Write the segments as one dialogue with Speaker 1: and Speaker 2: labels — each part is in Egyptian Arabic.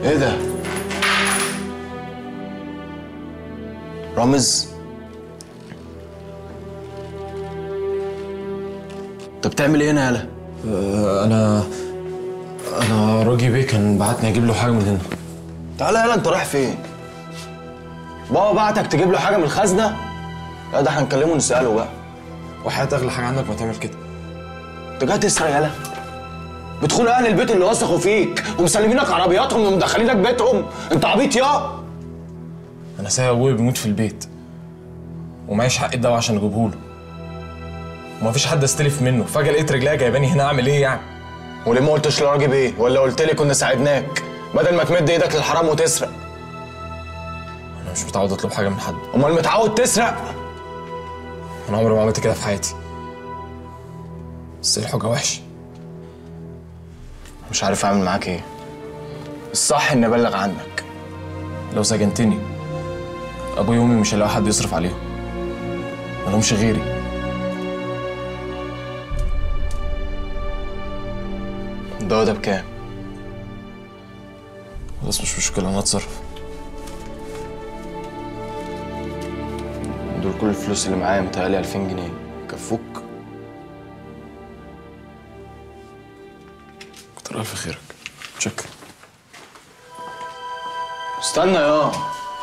Speaker 1: ايه ده؟ رامز انت بتعمل ايه هنا يالا؟
Speaker 2: آه، انا انا راجي بيه كان بعتني اجيب له حاجه من هنا
Speaker 1: تعالى يالا انت رايح فين؟ بابا بعتك تجيب له حاجه من الخزنه؟ لا ده هنكلمه نساله بقى
Speaker 2: وحياة اغلى حاجه عندك ما تعمل كده
Speaker 1: انت جاي تسرق يالا بتخون اهل البيت اللي وثقوا فيك ومسلمينك عربياتهم ومدخلينك بيتهم انت عبيط يا
Speaker 2: انا سايب ابويا بيموت في البيت ومعيش حق الدواء عشان اجيبه له ومفيش حد استلف منه فجاه لقيت رجليا جايباني هنا اعمل ايه يعني
Speaker 1: وليه ما قلتش لراجل ايه ولا قلت لي كنا ساعدناك بدل ما تمد ايدك للحرام وتسرق
Speaker 2: انا مش متعود اطلب حاجه من حد
Speaker 1: امال متعود تسرق
Speaker 2: انا عمري ما عملت كده في حياتي بس الحاجه وحش
Speaker 1: مش عارف اعمل معاك ايه الصح اني ابلغ عنك
Speaker 2: لو سجنتني ابويا وامي مش هيلاقوا حد يصرف عليهم ملهمش غيري
Speaker 1: الدواء ده بكام
Speaker 2: بس مش مشكله انا اتصرف
Speaker 1: دول كل الفلوس اللي معايا متهيألي 2000 جنيه كفوك
Speaker 2: كتر الف خيرك شكرا
Speaker 1: استنى يا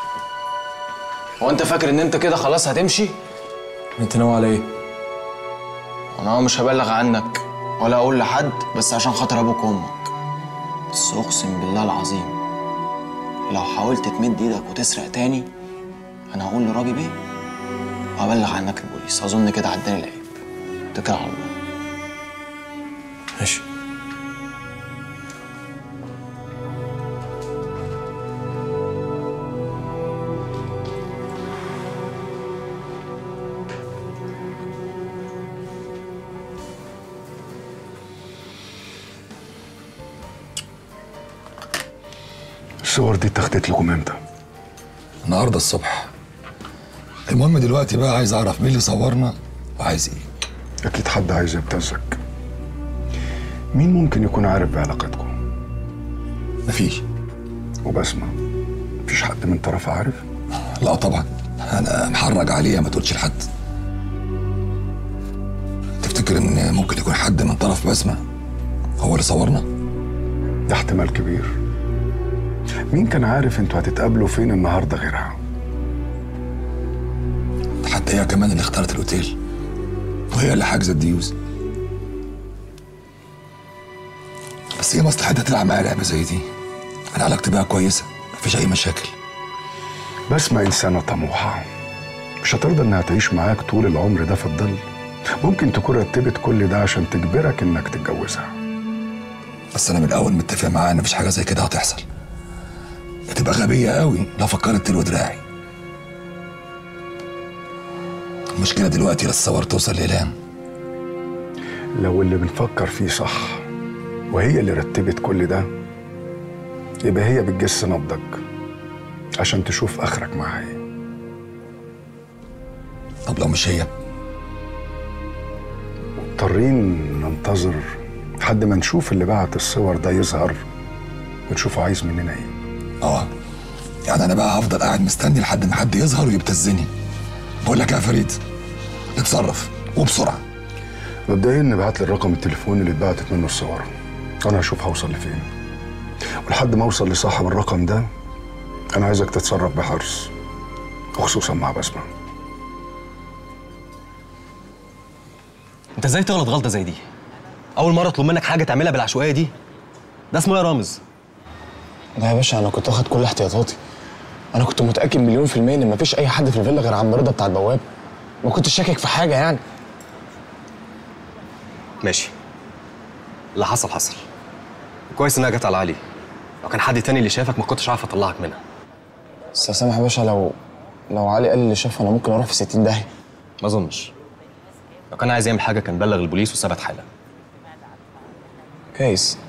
Speaker 1: هو انت فاكر ان انت كده خلاص هتمشي
Speaker 2: انت ناوي على ايه
Speaker 1: انا هو مش هبلغ عنك ولا اقول لحد بس عشان خاطر ابوك وامك بس اقسم بالله العظيم لو حاولت تمد ايدك وتسرق تاني انا هقول لراجل ايه وهبلغ عنك البوليس اظن كده عداني العيب اتكل على الله
Speaker 2: ماشي
Speaker 3: الصور دي اتاخدت لكم امتى؟
Speaker 4: النهارده الصبح المهم دلوقتي بقى عايز اعرف مين اللي صورنا وعايز ايه
Speaker 3: اكيد حد عايز يبتزك مين ممكن يكون عارف بعلاقتكم؟
Speaker 4: مفيش
Speaker 3: وبسمة مفيش حد من طرفها عارف؟
Speaker 4: لا طبعا انا محرج عليها ما تقولش لحد تفتكر ان ممكن يكون حد من طرف بسمة هو اللي صورنا
Speaker 3: ده احتمال كبير مين كان عارف انتوا هتتقابلوا فين النهارده غيرها؟
Speaker 4: ده حتى هي كمان اللي اختارت الاوتيل وهي اللي حاجزه الديوز بس هي مصلحتها تلعب معايا لعبه زي دي انا علاقتي بيها كويسه مفيش اي مشاكل
Speaker 3: بسمة إنسانة طموحة مش هترضى إنها تعيش معاك طول العمر ده في الظل ممكن تكون رتبت كل ده عشان تجبرك إنك تتجوزها
Speaker 4: بس انا من الاول متفق معاها ان مفيش حاجه زي كده هتحصل هتبقى غبيه قوي لو فكرت تلوي دراعي المشكله دلوقتي لا الصور توصل لإيلان
Speaker 3: لو اللي بنفكر فيه صح وهي اللي رتبت كل ده يبقى هي بتجس نبضك عشان تشوف آخرك معاها إيه
Speaker 4: طب لو مش هي
Speaker 3: مضطرين ننتظر لحد ما نشوف اللي بعت الصور ده يظهر ونشوفه عايز مننا ايه
Speaker 4: اه يعني انا بقى هفضل قاعد مستني لحد ما حد يظهر ويبتزني بقول لك يا فريد اتصرف وبسرعه
Speaker 3: مبدئيا نبعت لي الرقم التليفون اللي اتبعتت منه الصور انا هشوف هوصل لفين ولحد ما اوصل لصاحب الرقم ده انا عايزك تتصرف بحرص وخصوصا مع بسمه
Speaker 5: انت ازاي تغلط غلطه زي دي اول مره اطلب منك حاجه تعملها بالعشوائيه دي ده اسمه ايه يا رامز
Speaker 2: لا يا باشا انا كنت واخد كل احتياطاتي انا كنت متاكد مليون في الميه ان مفيش اي حد في الفيلا غير عم رضا بتاع البواب ما كنتش شاكك في حاجه يعني
Speaker 5: ماشي اللي حصل حصل كويس انها جت على علي لو كان حد تاني اللي شافك ما كنتش عارف اطلعك منها
Speaker 2: بس يا سامح يا باشا لو لو علي قال اللي شافه انا ممكن اروح في 60 داهيه
Speaker 5: ما اظنش لو كان عايز يعمل حاجه كان بلغ البوليس وثبت حاله
Speaker 2: كويس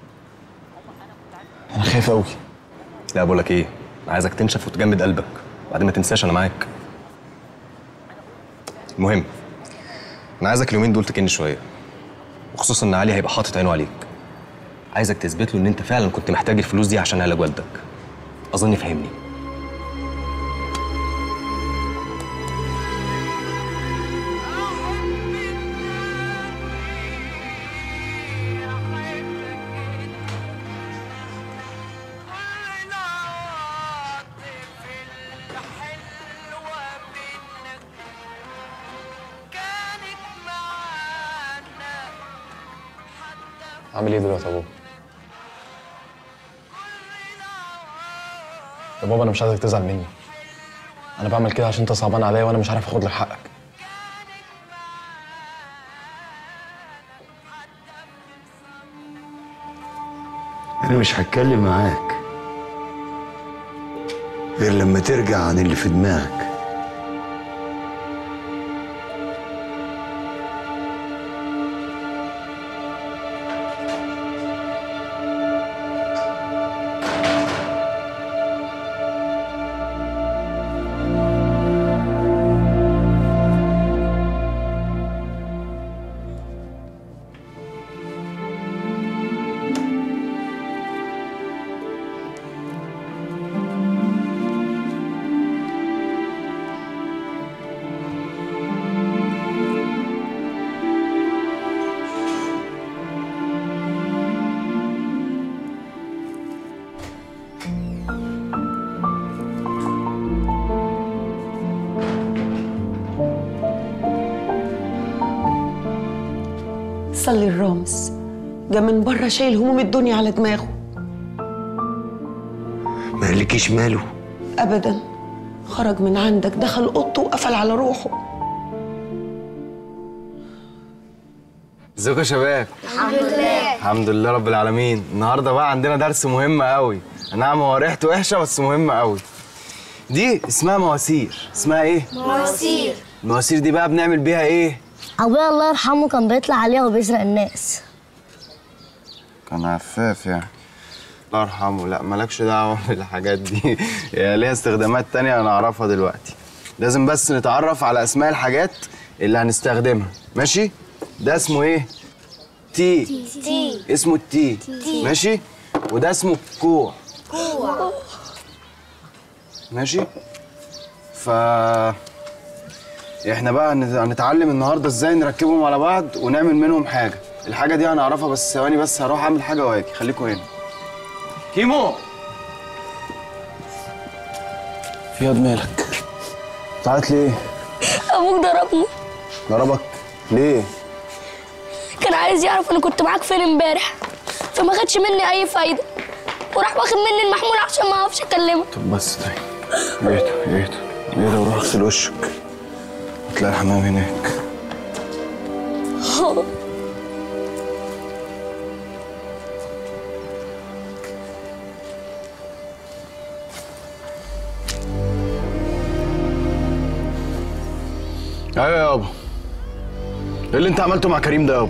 Speaker 2: انا خايف قوي
Speaker 5: لا بقول لك ايه انا عايزك تنشف وتجمد قلبك وبعدين ما تنساش انا معاك المهم انا عايزك اليومين دول تكن شويه وخصوصا ان علي هيبقى حاطط عينه عليك عايزك تثبت له ان انت فعلا كنت محتاج الفلوس دي عشان علاج والدك اظن فهمني عامل ايه دلوقتي يا بابا يا بابا انا مش عايزك تزعل مني انا بعمل كده عشان انت صعبان عليا وانا مش عارف اخد لك حقك
Speaker 6: أنا مش هتكلم معاك غير لما ترجع عن اللي في دماغك
Speaker 7: صلي الرامز جه من بره شايل هموم الدنيا على دماغه
Speaker 6: ما قالكيش ماله
Speaker 7: ابدا خرج من عندك دخل اوضته وقفل على روحه
Speaker 2: ازيكم يا شباب الحمد لله الحمد لله رب العالمين النهارده بقى عندنا درس مهم قوي نعم هو ريحته وحشه بس مهم قوي دي اسمها مواسير اسمها ايه
Speaker 8: مواسير
Speaker 2: المواسير دي بقى بنعمل بيها ايه
Speaker 8: ابويا الله يرحمه كان بيطلع عليها وبيسرق الناس
Speaker 2: كان عفاف يعني الله يرحمه لا مالكش دعوه بالحاجات دي هي ليها استخدامات تانية انا اعرفها دلوقتي لازم بس نتعرف على اسماء الحاجات اللي هنستخدمها ماشي ده اسمه ايه تي
Speaker 8: تي
Speaker 2: اسمه التي ماشي وده اسمه الكوع
Speaker 8: كوع
Speaker 2: ماشي ف احنا بقى هنت- هنتعلم النهارده ازاي نركبهم على بعض ونعمل منهم حاجه الحاجه دي هنعرفها بس ثواني بس هروح اعمل حاجه واجي خليكم هنا كيمو في ياض مالك تعالت ليه
Speaker 8: ابوك ضربني
Speaker 2: ضربك ليه
Speaker 8: كان عايز يعرف انا كنت معاك فين امبارح فما خدش مني اي فايده وراح واخد مني المحمول عشان ما اعرفش اكلمه
Speaker 2: طب بس طيب اهدى اهدى اهدى وروح اغسل وشك هتلاقي الحمام هناك ايوه يابا ايه اللي انت عملته مع كريم ده يابا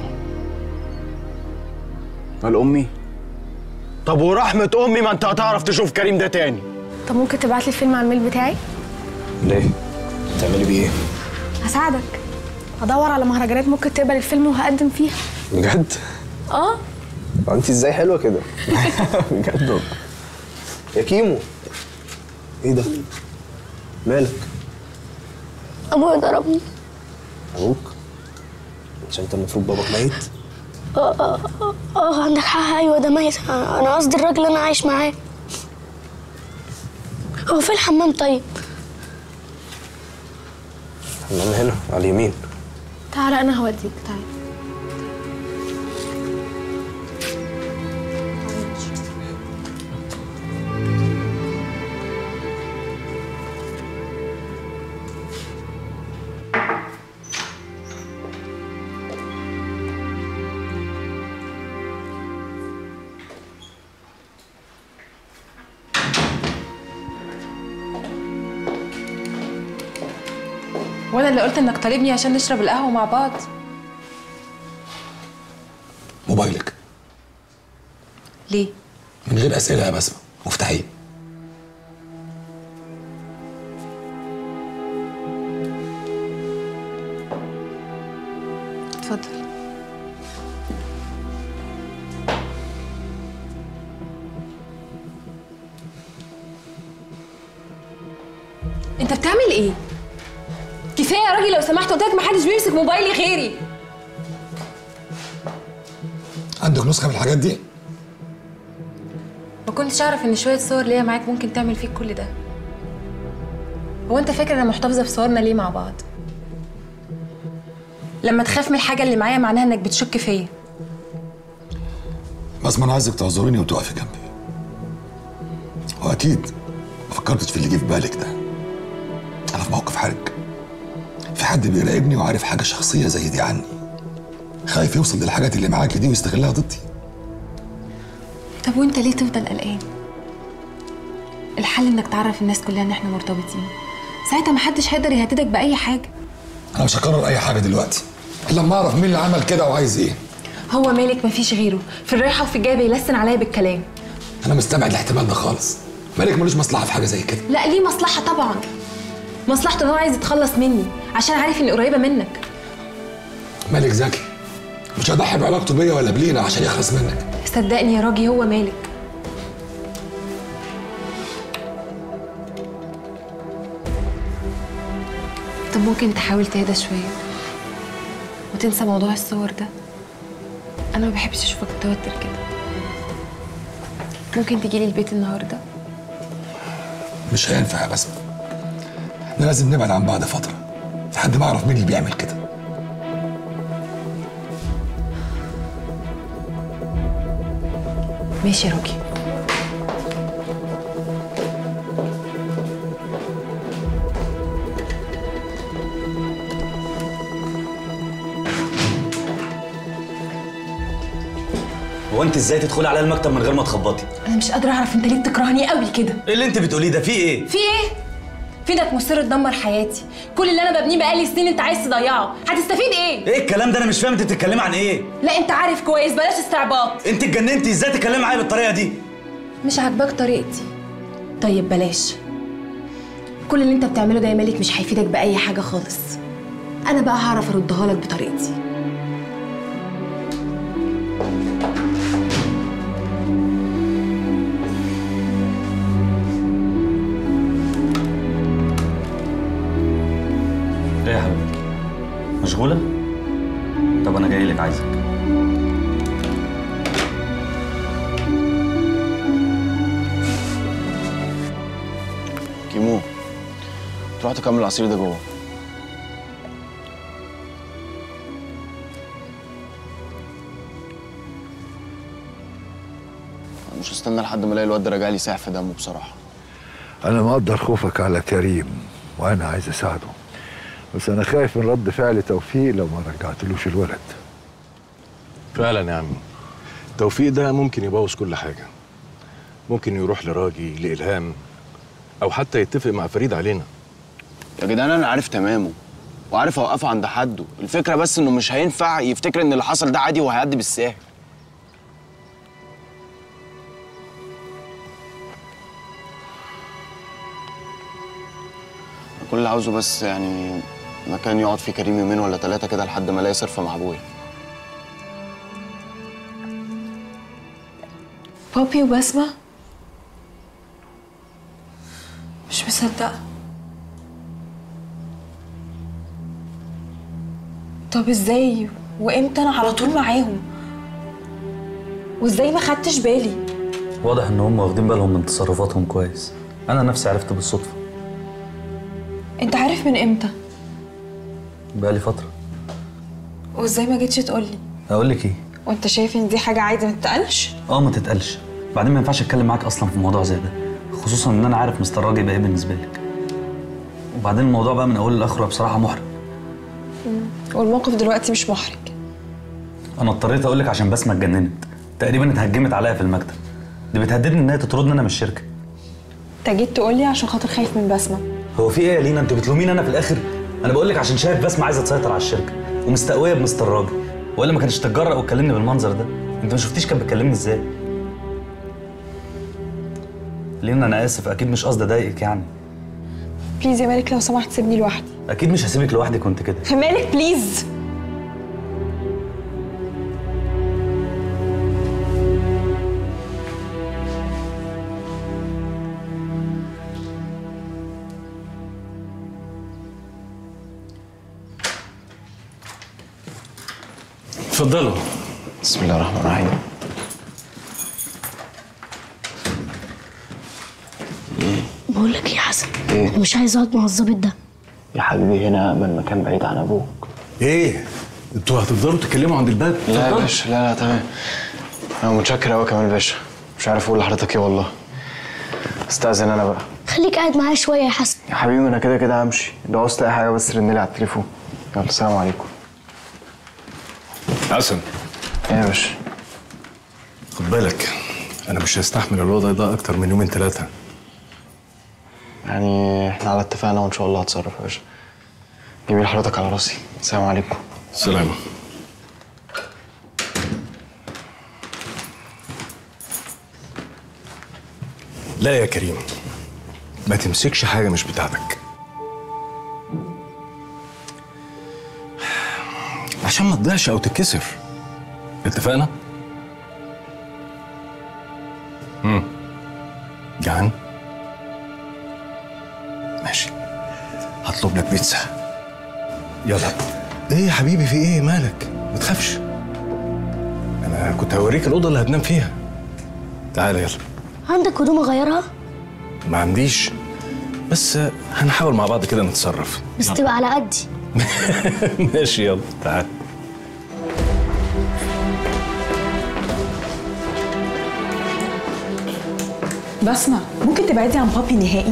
Speaker 2: قال امي طب ورحمة امي ما انت هتعرف تشوف كريم ده تاني
Speaker 9: طب ممكن تبعت لي الفيلم على الميل بتاعي
Speaker 2: ليه؟ تعملي بيه ايه؟
Speaker 9: هساعدك هدور على مهرجانات ممكن تقبل الفيلم وهقدم فيها
Speaker 2: بجد؟
Speaker 9: اه
Speaker 2: انت ازاي حلوه كده؟ بجد والله. يا كيمو ايه ده؟ مالك؟
Speaker 8: ابويا ضربني
Speaker 2: ابوك؟ عشان انت المفروض باباك ميت؟
Speaker 8: اه عندك حق ايوه ده ميت انا قصدي الراجل اللي انا عايش معاه هو في الحمام طيب
Speaker 2: الحمام هنا على اليمين
Speaker 9: تعالى انا هوديك تعالى
Speaker 10: وانا اللي قلت انك طالبني عشان نشرب القهوه مع بعض
Speaker 4: موبايلك
Speaker 10: ليه
Speaker 4: من غير اسئله يا بسمه مفتاحيه
Speaker 10: اتفضل انت بتعمل ايه كفايه يا راجل لو سمحت قلت لك محدش بيمسك موبايلي غيري
Speaker 4: عندك نسخه من الحاجات دي
Speaker 10: ما كنتش اعرف ان شويه صور ليا معاك ممكن تعمل فيك كل ده هو انت فاكر انا محتفظه بصورنا ليه مع بعض لما تخاف من الحاجه اللي معايا معناها انك بتشك فيا
Speaker 4: بس ما انا عايزك تعذريني وتقفي جنبي واكيد ما فكرتش في اللي جه في بالك ده انا في موقف حرج في حد بيراقبني وعارف حاجه شخصيه زي دي عني خايف يوصل للحاجات اللي معاك دي ويستغلها ضدي
Speaker 10: طب وانت ليه تفضل قلقان الحل انك تعرف الناس كلها ان احنا مرتبطين ساعتها محدش هيقدر يهددك باي حاجه
Speaker 4: انا مش هكرر اي حاجه دلوقتي الا لما اعرف مين اللي عمل كده وعايز ايه
Speaker 10: هو مالك مفيش غيره في الرايحه وفي الجايه بيلسن عليا بالكلام
Speaker 4: انا مستبعد الاحتمال ده خالص مالك ملوش مصلحه في حاجه زي كده
Speaker 10: لا ليه مصلحه طبعا مصلحته ان هو عايز يتخلص مني عشان عارف اني قريبه منك
Speaker 4: مالك ذكي مش هضحي بعلاقته بيا ولا بلينا عشان يخلص منك
Speaker 10: صدقني يا راجي هو مالك طب ممكن تحاول تهدى شويه وتنسى موضوع الصور ده انا ما بحبش اشوفك متوتر كده ممكن تجيلي البيت النهارده
Speaker 4: مش هينفع يا بسمة احنا لازم نبعد عن بعض فتره لحد ما اعرف مين اللي بيعمل كده
Speaker 10: ماشي يا راجي
Speaker 11: هو انت ازاي تدخلي على المكتب من غير ما تخبطي؟
Speaker 10: انا مش قادره اعرف انت ليه بتكرهني قوي كده
Speaker 11: ايه اللي انت بتقوليه ده؟ في ايه؟
Speaker 10: في ايه في انك مصر تدمر حياتي كل اللي انا ببنيه بقالي سنين انت عايز تضيعه هتستفيد ايه
Speaker 11: ايه الكلام ده انا مش فاهم انت بتتكلمي عن ايه؟
Speaker 10: لا انت عارف كويس بلاش استعباط
Speaker 11: انت اتجننتي ازاي تتكلمي معايا بالطريقه دي؟
Speaker 10: مش عاجباك طريقتي طيب بلاش كل اللي انت بتعمله ده يا مالك مش هيفيدك باي حاجه خالص انا بقى هعرف اردها لك بطريقتي
Speaker 11: ايه يا حبيبتي؟ مشغوله؟ طب انا جاي لك عايزك
Speaker 1: كيمو تروح تكمل العصير ده جوه أنا مش هستنى لحد ما الاقي الواد ده راجع لي ساح في دمه بصراحه
Speaker 12: أنا مقدر خوفك على كريم وأنا عايز أساعده بس أنا خايف من رد فعل توفيق لو ما رجعتلوش الولد
Speaker 13: فعلا يا عمي توفيق ده ممكن يبوظ كل حاجة ممكن يروح لراجي لإلهام أو حتى يتفق مع فريد علينا
Speaker 1: يا جدعان انا عارف تمامه وعارف اوقفه عند حده الفكره بس انه مش هينفع يفتكر ان اللي حصل ده عادي وهيعدي بالساهل أنا كل اللي عاوزه بس يعني مكان يقعد فيه كريم يومين ولا ثلاثه كده لحد ما الاقي صرفه مع ابويا
Speaker 10: بابي وبسمة مش مصدقة طب ازاي وامتى انا على طول معاهم وازاي ما خدتش بالي
Speaker 11: واضح ان هم واخدين بالهم من تصرفاتهم كويس انا نفسي عرفت بالصدفه
Speaker 10: انت عارف من امتى
Speaker 11: بقالي فتره
Speaker 10: وازاي ما جيتش تقولي
Speaker 11: اقول لك ايه
Speaker 10: وانت شايف ان دي حاجة عادي ما تتقالش
Speaker 11: اه ما تتقلش بعدين ما ينفعش اتكلم معاك اصلا في موضوع زي ده خصوصا ان انا عارف مستر راجي بقى ايه بالنسبه لك وبعدين الموضوع بقى من اوله لاخره بصراحه محرج
Speaker 10: والموقف دلوقتي مش محرج
Speaker 11: انا اضطريت اقول لك عشان بسمه اتجننت تقريبا اتهجمت عليا في المكتب دي بتهددني ان هي تطردني انا من الشركه
Speaker 10: انت جيت تقولي عشان خاطر خايف من بسمة
Speaker 11: هو في ايه يا لينا انت بتلوميني انا في الاخر انا بقول لك عشان شايف بسمه عايزه تسيطر على الشركه ومستقويه بمستر راجل والا ما كانتش تتجرأ وتكلمني بالمنظر ده انت ما شفتيش كانت بتكلمني ازاي لينا انا اسف اكيد مش قصدي اضايقك يعني
Speaker 10: بليز يا مالك لو سمحت سيبني لوحدي
Speaker 11: اكيد مش هسيبك لوحدك وانت كده
Speaker 10: في مالك بليز
Speaker 13: اتفضلوا
Speaker 1: بسم الله الرحمن الرحيم
Speaker 8: بقول لك ايه يا حسن
Speaker 1: إيه؟
Speaker 8: أنا مش عايز اقعد مع الظابط ده
Speaker 1: يا حبيبي هنا من مكان بعيد عن ابوك
Speaker 13: ايه انتوا هتفضلوا تتكلموا عند الباب
Speaker 1: لا يا
Speaker 13: اتفضلوا.
Speaker 1: باشا لا لا تمام انا متشكر قوي كمان باشا مش عارف اقول لحضرتك ايه والله استاذن انا بقى
Speaker 8: خليك قاعد معايا شويه يا حسن
Speaker 1: يا حبيبي انا كده كده همشي لو عوزت اي حاجه بس رن لي على التليفون يلا السلام عليكم
Speaker 13: حسن
Speaker 1: ايه يا باشا
Speaker 13: خد بالك انا مش هستحمل الوضع ده اكتر من يومين ثلاثه
Speaker 1: يعني احنا على اتفاقنا وان شاء الله هتصرف يا باشا جميل حضرتك على راسي السلام عليكم
Speaker 13: سلام لا يا كريم ما تمسكش حاجه مش بتاعتك عشان ما تضيعش او تتكسر اتفقنا امم جعان ماشي هطلب لك بيتزا يلا ايه يا حبيبي في ايه مالك ما تخافش انا كنت هوريك الاوضه اللي هتنام فيها تعالى يلا
Speaker 8: عندك هدوم اغيرها
Speaker 13: ما عنديش بس هنحاول مع بعض كده نتصرف
Speaker 8: بس تبقى على قدي
Speaker 13: ماشي يلا تعال
Speaker 14: بسمع ممكن تبعدي عن بابي نهائي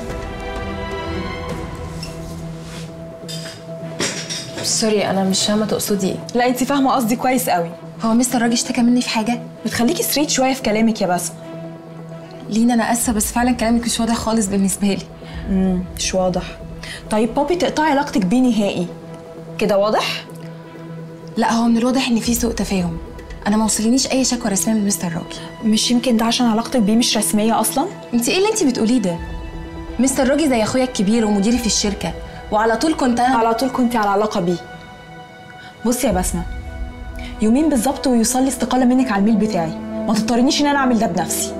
Speaker 10: سوري انا مش فاهمه تقصدي ايه
Speaker 14: لا انت فاهمه قصدي كويس قوي
Speaker 10: هو مستر راجل اشتكى مني في حاجه
Speaker 14: بتخليكي ستريت شويه في كلامك يا بسمة
Speaker 10: لينا انا اسفه بس فعلا كلامك مش واضح خالص بالنسبه لي
Speaker 14: امم مش واضح طيب بابي تقطعي علاقتك بيه نهائي كده واضح
Speaker 10: لا هو من الواضح ان في سوء تفاهم انا ما وصلنيش اي شكوى رسميه من مستر راجي
Speaker 14: مش يمكن ده عشان علاقتك بيه مش رسميه اصلا
Speaker 10: انت ايه اللي انت بتقوليه ده مستر راجي زي اخويا الكبير ومديري في الشركه وعلى طول كنت انا
Speaker 14: على طول كنت على علاقه بيه بصي يا بسمة يومين بالظبط ويوصل لي استقاله منك على الميل بتاعي ما تضطرنيش ان انا اعمل ده بنفسي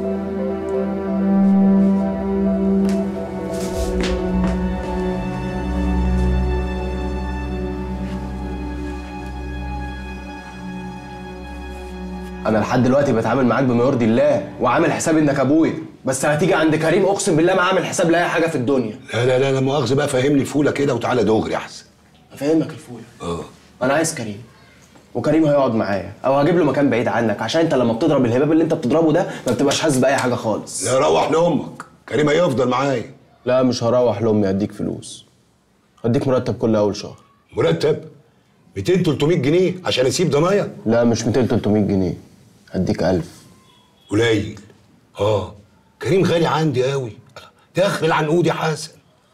Speaker 2: انا لحد دلوقتي بتعامل معاك بما يرضي الله وعامل حساب انك ابويا بس هتيجي عند كريم اقسم بالله ما عامل حساب لاي حاجه في الدنيا
Speaker 15: لا لا لا لا مؤاخذه بقى فهمني الفوله كده وتعالى دغري احسن
Speaker 2: افهمك الفول
Speaker 15: اه
Speaker 2: انا عايز كريم وكريم هيقعد معايا او هجيب له مكان بعيد عنك عشان انت لما بتضرب الهباب اللي انت بتضربه ده ما بتبقاش حاسس باي حاجه خالص
Speaker 15: لا روح لامك كريم هيفضل معايا
Speaker 2: لا مش هروح لامي اديك فلوس هديك مرتب كل اول شهر
Speaker 15: مرتب 200 300 جنيه عشان اسيب ضنايا
Speaker 2: لا مش 200 300 جنيه هديك 1000
Speaker 15: قليل اه كريم غالي عندي قوي داخل العنقود يا حسن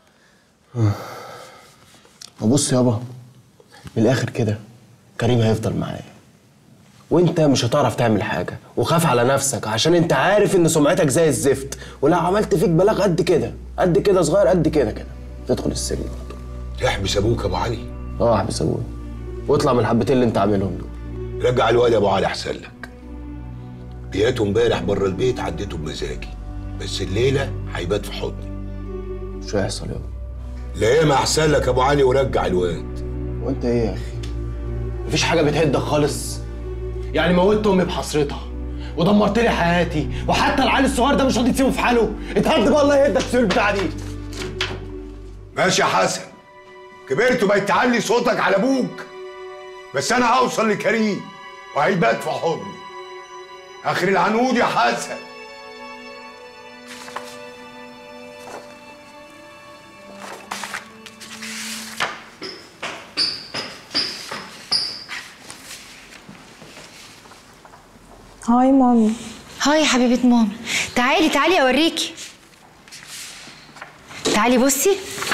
Speaker 2: وبص يابا من الاخر كده كريم هيفضل معايا وانت مش هتعرف تعمل حاجه وخاف على نفسك عشان انت عارف ان سمعتك زي الزفت ولو عملت فيك بلاغ قد كده قد كده صغير قد كده كده تدخل السجن
Speaker 15: تحبس ابوك يا ابو علي
Speaker 2: اه احبس ابويا واطلع من الحبتين اللي انت عاملهم دول
Speaker 15: رجع الواد يا ابو علي احسن لك بياته امبارح بره البيت عديته بمزاجي بس الليله هيبات في حضني
Speaker 2: مش هيحصل يابا
Speaker 15: لا ايه ما احسن لك يا ابو علي ورجع الواد
Speaker 2: وانت ايه يا اخي مفيش حاجه بتهدك خالص يعني موتت امي بحسرتها ودمرت لي حياتي وحتى العيل الصغير ده مش راضي تسيبه في حاله اتهد بقى الله يهدك السيول بتاع دي
Speaker 15: ماشي يا حسن كبرت وبقيت تعلي صوتك على ابوك بس انا هوصل لكريم وهيبات في حضني اخر العنقود يا حسن
Speaker 16: هاي مامي
Speaker 17: هاي يا حبيبة ماما تعالي تعالي اوريكي تعالي بصي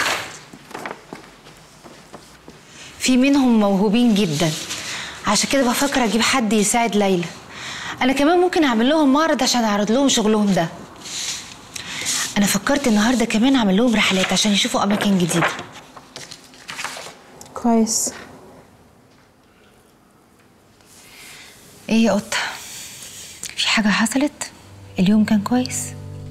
Speaker 17: في منهم موهوبين جدا عشان كده بفكر اجيب حد يساعد ليلى انا كمان ممكن اعمل لهم معرض عشان اعرض لهم شغلهم ده انا فكرت النهارده كمان اعمل لهم رحلات عشان يشوفوا اماكن جديده
Speaker 16: كويس
Speaker 17: ايه يا قطه في حاجه حصلت اليوم كان كويس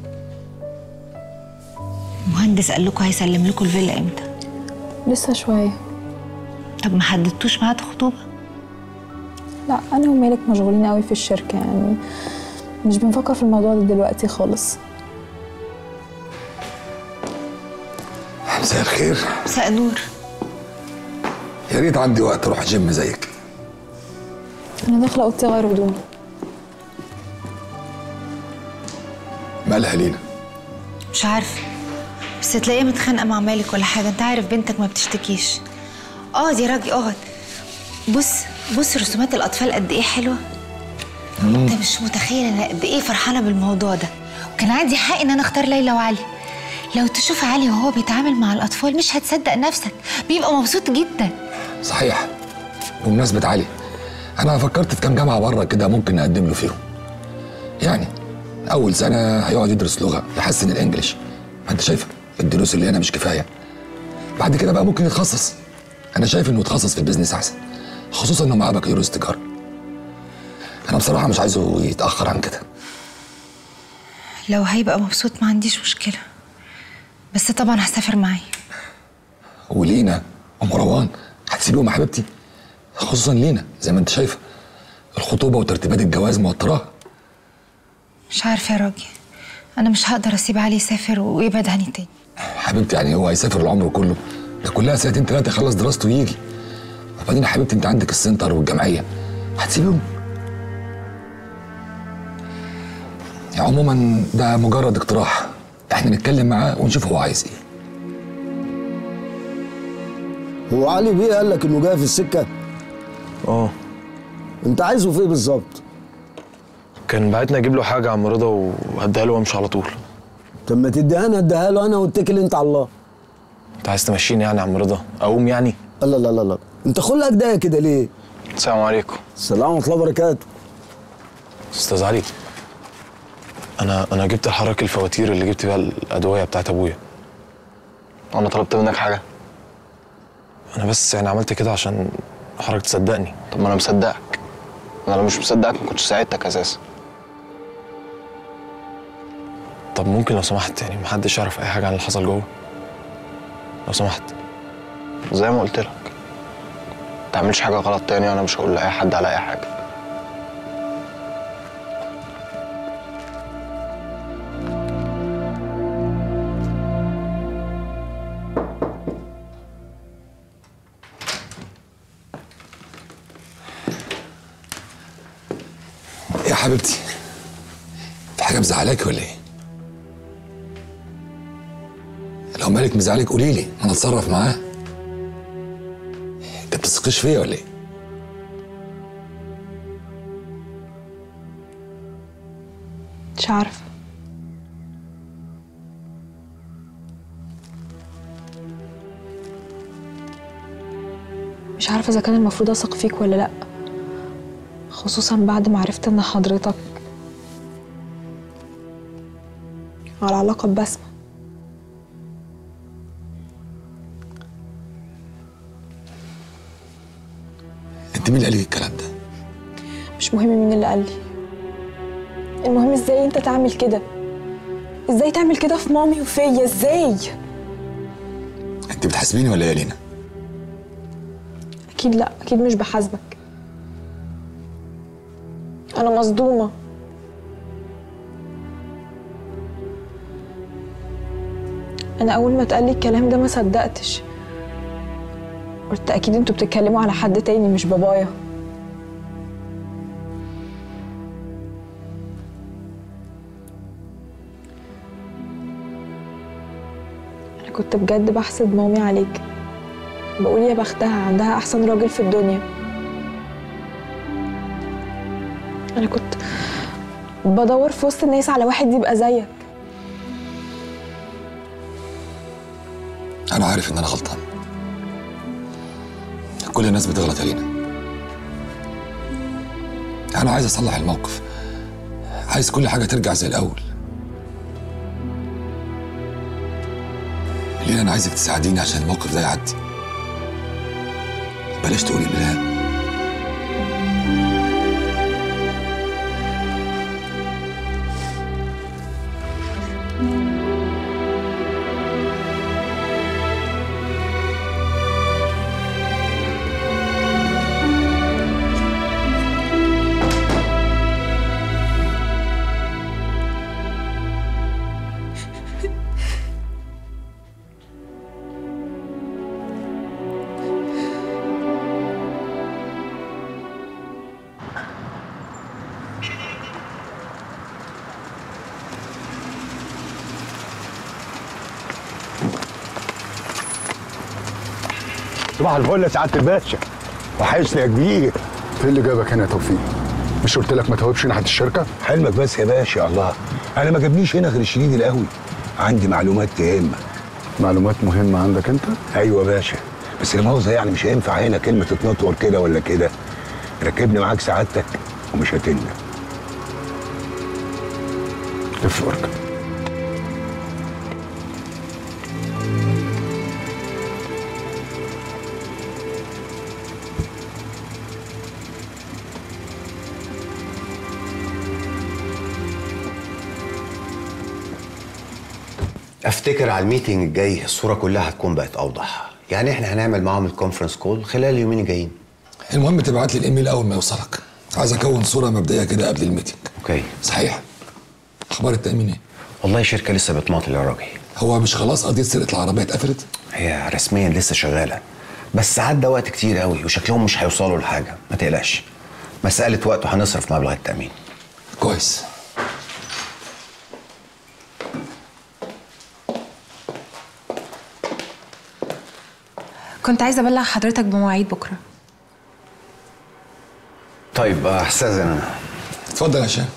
Speaker 17: المهندس قال لكم هيسلم لكم الفيلا امتى
Speaker 16: لسه شوية
Speaker 17: طب ما حددتوش ميعاد خطوبه
Speaker 16: لا انا ومالك مشغولين قوي في الشركه يعني مش بنفكر في الموضوع ده دلوقتي خالص
Speaker 4: مساء الخير
Speaker 17: مساء النور
Speaker 4: يا ريت عندي وقت اروح جيم زيك
Speaker 16: انا داخله اوضتي اغير هدومي
Speaker 4: مالها لينا
Speaker 17: مش عارفه بس تلاقيها متخانقه مع مالك ولا حاجه انت عارف بنتك ما بتشتكيش اقعد يا راجل اقعد بص بص رسومات الاطفال قد ايه حلوه انت مش متخيل انا قد ايه فرحانه بالموضوع ده وكان عندي حق ان انا اختار ليلى وعلي لو تشوف علي وهو بيتعامل مع الاطفال مش هتصدق نفسك بيبقى مبسوط جدا
Speaker 4: صحيح بمناسبة علي أنا فكرت في كام جامعة بره كده ممكن نقدم له فيهم يعني أول سنة هيقعد يدرس لغة يحسن الإنجليش ما أنت شايفة الدروس اللي هنا مش كفاية بعد كده بقى ممكن يتخصص أنا شايف إنه يتخصص في البيزنس أحسن خصوصا إنه معاه بكالوريوس تجارة أنا بصراحة مش عايزه يتأخر عن كده
Speaker 17: لو هيبقى مبسوط ما عنديش مشكله بس طبعا هسافر معاه
Speaker 4: ولينا ومروان هتسيبيهم يا حبيبتي خصوصا لينا زي ما أنت شايفة الخطوبة وترتيبات الجواز موتراها
Speaker 17: مش عارفه يا راجل انا مش هقدر اسيب علي يسافر ويبعد عني تاني
Speaker 4: حبيبتي يعني هو هيسافر العمر كله ده كلها سنتين ثلاثة يخلص دراسته ويجي وبعدين يا حبيبتي انت عندك السنتر والجمعية هتسيبهم يعني عموما ده مجرد اقتراح احنا نتكلم معاه ونشوف هو عايز ايه
Speaker 18: هو علي بيه قال لك انه جاي في السكه
Speaker 5: اه
Speaker 18: انت عايزه في ايه بالظبط
Speaker 5: كان بعتني اجيب له حاجه يا عم رضا وهديها له وامشي على طول
Speaker 18: طب ما تديها انا اديها له انا واتكل انت على الله
Speaker 5: انت عايز تمشيني يعني يا عم رضا اقوم يعني
Speaker 18: لا لا لا لا انت خلقك ضيق كده ليه
Speaker 5: السلام عليكم
Speaker 18: السلام ورحمه الله وبركاته
Speaker 5: استاذ علي انا انا جبت لحضرتك الفواتير اللي جبت بيها الادويه بتاعت ابويا انا طلبت منك حاجه انا بس يعني عملت كده عشان حضرتك تصدقني
Speaker 1: طب ما انا مصدقك انا لو مش مصدقك ما كنتش ساعدتك اساسا
Speaker 5: طب ممكن لو سمحت يعني محدش يعرف اي حاجه عن اللي حصل جوه لو سمحت
Speaker 1: زي ما قلت لك ما تعملش حاجه غلط تاني وانا مش هقول لاي حد على اي حاجه
Speaker 4: يا حبيبتي في حاجة مزعلاك ولا ايه؟ لو مالك مزعلك قولي لي انا اتصرف معاه انت بتثقش فيا ولا ايه؟
Speaker 16: مش عارفه مش عارفه اذا كان المفروض اثق فيك ولا لا خصوصا بعد ما عرفت ان حضرتك على علاقه ببسمه
Speaker 4: انت مين اللي قال لك الكلام ده؟
Speaker 16: مش مهم مين اللي قال لي المهم ازاي انت تعمل كده ازاي تعمل كده في مامي وفيا ازاي
Speaker 4: انت بتحاسبيني ولا ايه يا لينا؟
Speaker 16: اكيد لا اكيد مش بحاسبك انا مصدومه انا اول ما اتقال لي الكلام ده ما صدقتش قلت اكيد انتوا بتتكلموا على حد تاني مش بابايا انا كنت بجد بحسد مامي عليك بقول يا بختها عندها احسن راجل في الدنيا انا كنت بدور في وسط الناس على واحد يبقى زيك
Speaker 4: انا عارف ان انا غلطان كل الناس بتغلط يا لينا انا عايز اصلح الموقف عايز كل حاجه ترجع زي الاول لينا انا عايزك تساعديني عشان الموقف ده يعدي بلاش تقولي لا
Speaker 15: صباح الفل يا سعاده الباشا وحشني يا كبير
Speaker 3: ايه اللي جابك هنا يا توفيق؟ مش قلت لك ما توهبش ناحيه الشركه؟
Speaker 19: حلمك بس يا باشا يا الله انا ما جابنيش هنا غير الشديد القوي عندي معلومات تهمك
Speaker 3: معلومات مهمه عندك انت؟
Speaker 19: ايوه يا باشا بس لا مؤاخذه يعني مش هينفع هنا كلمه تتنطور كده ولا كده ركبني معاك سعادتك ومش هتندم
Speaker 3: لف ورك
Speaker 20: افتكر على الميتنج الجاي الصوره كلها هتكون بقت اوضح يعني احنا هنعمل معاهم الكونفرنس كول خلال اليومين الجايين
Speaker 4: المهم تبعت لي الايميل اول ما يوصلك عايز اكون صوره مبدئيه كده قبل الميتنج
Speaker 20: اوكي
Speaker 4: صحيح اخبار التامين ايه
Speaker 20: والله الشركه لسه بتماطل يا راجل
Speaker 4: هو مش خلاص قضيه سرقه العربيه اتقفلت
Speaker 20: هي رسميا لسه شغاله بس عدى وقت كتير قوي وشكلهم مش هيوصلوا لحاجه ما تقلقش مساله وقت وهنصرف مبلغ التامين
Speaker 4: كويس
Speaker 10: كنت عايزه ابلغ حضرتك بمواعيد بكره
Speaker 20: طيب استاذن انا
Speaker 4: اتفضل يا هشام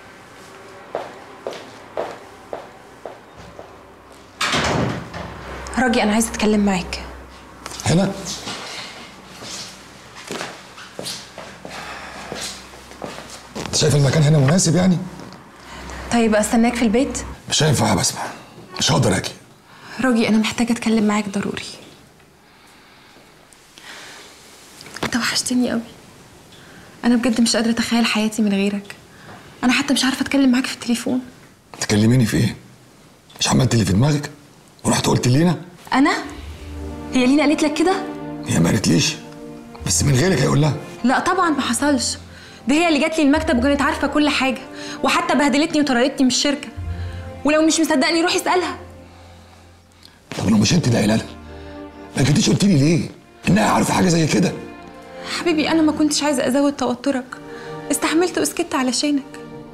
Speaker 10: راجي انا عايزه اتكلم معاك
Speaker 4: هنا انت شايف المكان هنا مناسب يعني
Speaker 10: طيب استناك في البيت
Speaker 4: مش هينفع يا بسمة مش هقدر اجي
Speaker 10: راجي انا محتاجه اتكلم معاك ضروري انت وحشتني قوي انا بجد مش قادره اتخيل حياتي من غيرك انا حتى مش عارفه اتكلم معاك في التليفون
Speaker 4: تكلميني في ايه مش عملت اللي في دماغك ورحت قلت لينا
Speaker 10: انا هي لينا قالت لك كده
Speaker 4: هي ما قالتليش بس من غيرك هيقول لها
Speaker 10: لا طبعا ما حصلش دي هي اللي جات لي المكتب وكانت عارفه كل حاجه وحتى بهدلتني وطردتني من الشركه ولو مش مصدقني روح اسالها
Speaker 4: طب لو مش انت اللي قايله لها ما جيتيش قلت لي ليه انها عارفه حاجه زي كده
Speaker 10: حبيبي انا ما كنتش عايزه ازود توترك استحملت وسكت علشانك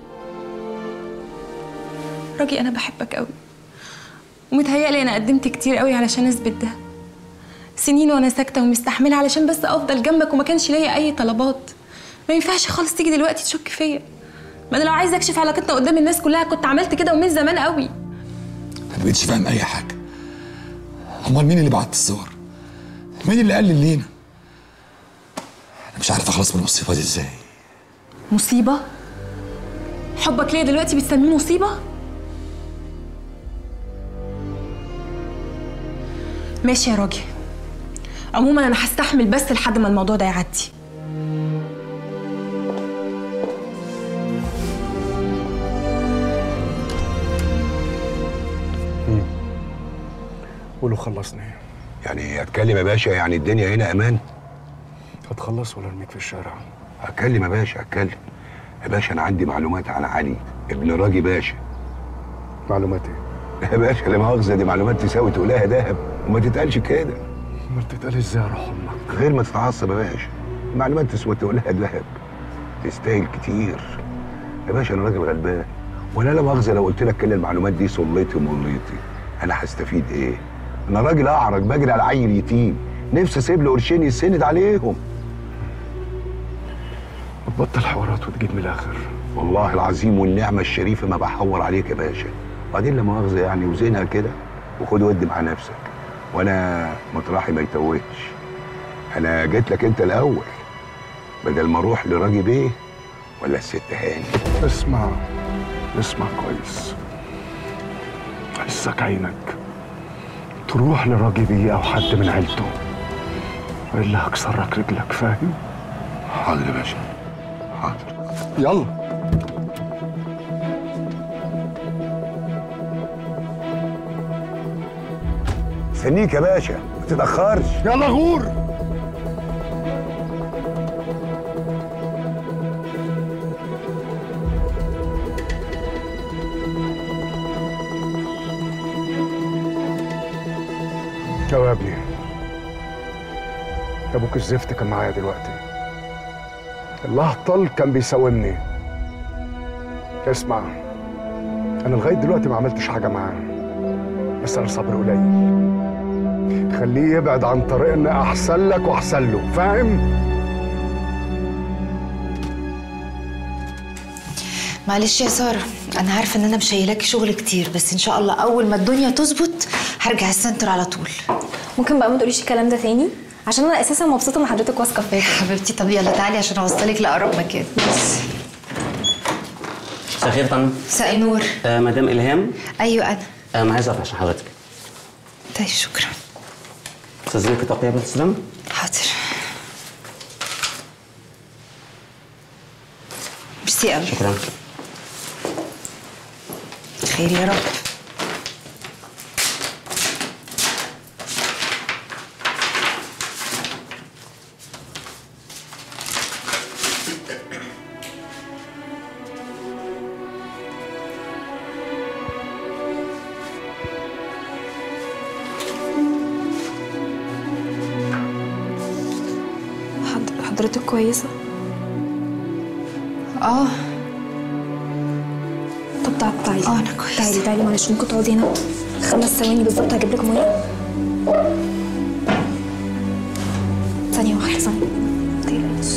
Speaker 10: راجي انا بحبك قوي ومتهيألي انا قدمت كتير قوي علشان اثبت ده سنين وانا ساكته ومستحمله علشان بس افضل جنبك وما كانش ليا اي طلبات ما ينفعش خالص تيجي دلوقتي تشك فيا ما انا لو عايزه اكشف علاقتنا قدام الناس كلها كنت عملت كده ومن زمان قوي
Speaker 4: ما بقتش فاهم اي حاجه امال مين اللي بعت الصور مين اللي قال لينا انا مش عارف اخلص من المصيبه دي ازاي
Speaker 10: مصيبه حبك ليا دلوقتي بتسميه مصيبه ماشي يا راجل عموما انا هستحمل بس لحد ما الموضوع ده يعدي
Speaker 3: قولوا خلصني
Speaker 19: يعني اتكلم يا باشا يعني الدنيا هنا امان
Speaker 3: هتخلص ولا ارميك في الشارع
Speaker 19: اتكلم يا باشا اتكلم يا باشا انا عندي معلومات على علي ابن راجي باشا
Speaker 3: معلومات ايه
Speaker 19: يا باشا لا مؤاخذه دي معلومات تساوي تقولها ذهب وما تتقالش كده
Speaker 3: امال تتقال ازاي يا روح امك
Speaker 19: غير ما تتعصب يا باشا المعلومات تسوى تقولها ذهب تستاهل كتير يا باشا انا راجل غلبان ولا لا مؤاخذه لو قلت لك كل المعلومات دي صليتي ومليتي انا هستفيد ايه انا راجل اعرج بجري على عيل يتيم نفسي اسيب له قرشين يسند عليهم
Speaker 3: وتبطل حوارات وتجيب من الاخر
Speaker 19: والله العظيم والنعمه الشريفه ما بحور عليك يا باشا بعدين لا مؤاخذه يعني وزنها كده وخد ودي مع نفسك وانا مطرحي ما يتوهش انا جيت لك انت الاول بدل ما اروح لراجي بيه ولا الست هاني
Speaker 3: اسمع اسمع كويس حسك عينك تروح لراجي بيه او حد من عيلته والا هكسر لك رجلك فاهم
Speaker 19: حاضر يا باشا حاضر
Speaker 3: يلا
Speaker 19: استنيك يا باشا ما تتاخرش
Speaker 3: يلا غور يا ابني ابوك الزفت كان معايا دلوقتي الاهطل كان بيساومني اسمع انا لغايه دلوقتي ما عملتش حاجه معاه بس انا صبري قليل خليه يبعد عن طريقنا احسن لك واحسن له فاهم
Speaker 17: معلش يا ساره انا عارفه ان انا مشيلاكي شغل كتير بس ان شاء الله اول ما الدنيا تظبط هرجع السنتر على طول
Speaker 9: ممكن بقى ما تقوليش الكلام ده تاني عشان انا اساسا مبسوطه ان حضرتك واثقه فيا
Speaker 17: حبيبتي طب يلا تعالي عشان اوصلك لاقرب مكان
Speaker 21: مساء الخير يا فندم
Speaker 17: مساء النور
Speaker 21: آه مدام الهام
Speaker 17: ايوه انا
Speaker 21: آه معايا ظرف عشان حضرتك
Speaker 17: طيب شكرا
Speaker 21: استاذنك تقطيع بالسلام
Speaker 17: حاضر ميرسي قوي
Speaker 21: شكرا
Speaker 17: خير يا رب
Speaker 9: حض- حضرتك كويسه
Speaker 17: اه
Speaker 9: طب تعالي تعالي
Speaker 17: اه انا كويسه
Speaker 9: تعالي تعالي معلش ممكن تقعدي هنا خمس ثواني بالظبط هجيب لك ميه ثانيه واحده ثانيه متقلقيش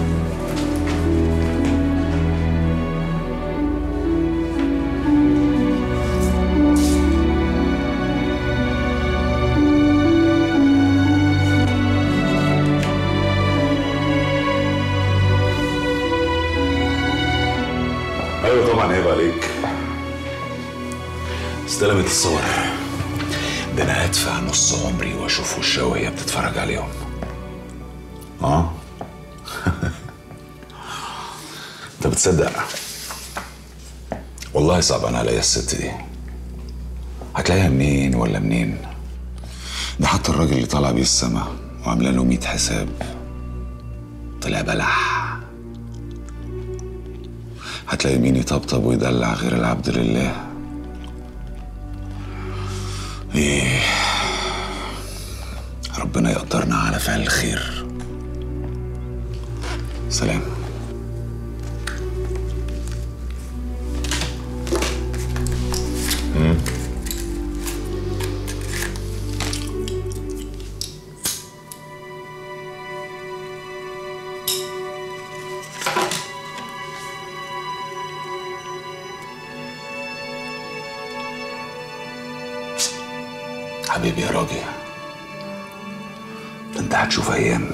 Speaker 22: ايوه طبعا عيب عليك استلمت الصور ده انا هدفع نص عمري واشوف وشها وهي بتتفرج عليهم اه انت بتصدق والله صعبان عليا الست دي هتلاقيها منين ولا منين ده حتى الراجل اللي طالع بيه السما وعامله له 100 حساب طلع بلح هتلاقي مين يطبطب ويدلع غير العبد لله ايه ربنا يقدرنا على فعل الخير سلام مم. حبيبي يا راجل ده انت هتشوف ايام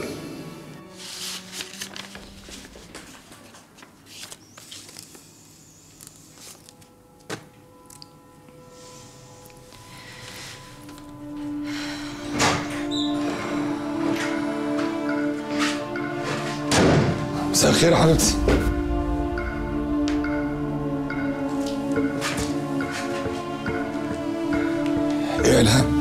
Speaker 4: مساء الخير يا حبيبتي ايه يا الهام